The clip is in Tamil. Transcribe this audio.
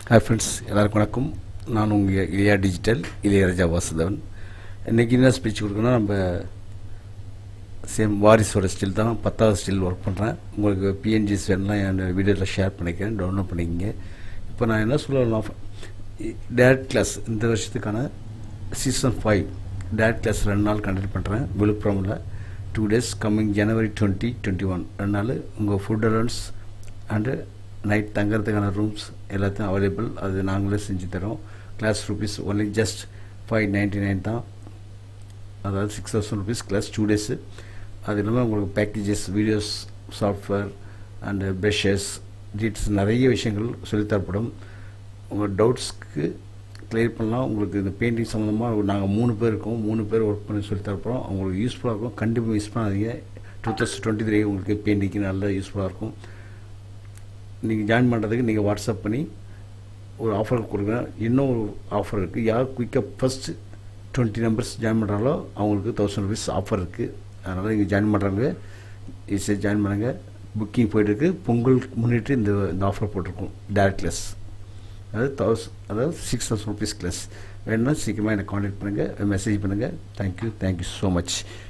ஹாய் ஃப்ரெண்ட்ஸ் எல்லாருக்கும் வணக்கம் நான் உங்கள் இளையா டிஜிட்டல் இளையராஜா வாசுதவன் இன்றைக்கி என்ன ஸ்பீச் கொடுக்கணும்னா நம்ம சேம் வாரிசோட ஸ்டில் தான் பத்தாவது ஸ்டில் ஒர்க் பண்ணுறேன் உங்களுக்கு பிஎன்ஜிஸ் வேணும்னா என் வீடியோவில் ஷேர் பண்ணிக்கிறேன் டவுன்லோட் பண்ணிக்கங்க இப்போ நான் என்ன சொல்லலாம் டேரக்ட் கிளாஸ் இந்த வருஷத்துக்கான சீசன் ஃபைவ் டேரக்ட் கிளாஸ் ரெண்டு நாள் கண்டக்ட் பண்ணுறேன் விழுப்புரமில் two days coming January twenty twenty one ரெண்டு நாள் உங்கள் ஃபுட் அலவன்ஸ் அண்டு நைட் தங்குறதுக்கான ரூம்ஸ் எல்லாத்தையும் அவைலபிள் அது நாங்களே செஞ்சு தரோம் class rupees only just five ninety nine தான் அதாவது six thousand rupees class two days அது இல்லாமல் உங்களுக்கு packages videos software and brushes டீட்ஸ் நிறைய விஷயங்கள் சொல்லித்தரப்படும் உங்கள் டவுட்ஸ்க்கு கிளியர் பண்ணலாம் உங்களுக்கு இந்த பெயிண்டிங் சம்மந்தமாக நாங்கள் மூணு பேர் இருக்கோம் மூணு பேர் ஒர்க் பண்ணி சொல்லி தரப்போகிறோம் உங்களுக்கு யூஸ்ஃபுல்லாக இருக்கும் கண்டிப்பாக மிஸ் பண்ணாதீங்க டூ தௌசண்ட் டுவெண்ட்டி த்ரீ உங்களுக்கு பெயிண்டிங்க்கு நல்ல யூஸ்ஃபுல்லாக இருக்கும் நீங்கள் ஜாயின் பண்ணுறதுக்கு நீங்கள் வாட்ஸ்அப் பண்ணி ஒரு ஆஃபர் கொடுக்குறேன் இன்னும் ஒரு ஆஃபர் இருக்குது யார் குயிக்காக ஃபஸ்ட்டு டுவெண்ட்டி நம்பர்ஸ் ஜாயின் பண்ணுறாங்களோ அவங்களுக்கு தௌசண்ட் ருபீஸ் ஆஃபர் இருக்குது அதனால் நீங்கள் ஜாயின் பண்ணுறாங்க ஈஸியாக ஜாயின் பண்ணுங்கள் புக்கிங் போயிட்டுருக்கு பொங்கல் முன்னிட்டு இந்த இந்த ஆஃபர் போட்டிருக்கோம் டேரக்ட் கிளாஸ் அதாவது தௌஸ் அதாவது சிக்ஸ் தௌசண்ட் ருபீஸ் கிளாஸ் வேணும்னா சீக்கிரமாக எனக்கு காண்டாக்ட் பண்ணுங்கள் மெசேஜ் பண்ணுங்கள் தேங்க்யூ தேங்க்யூ ஸோ மச்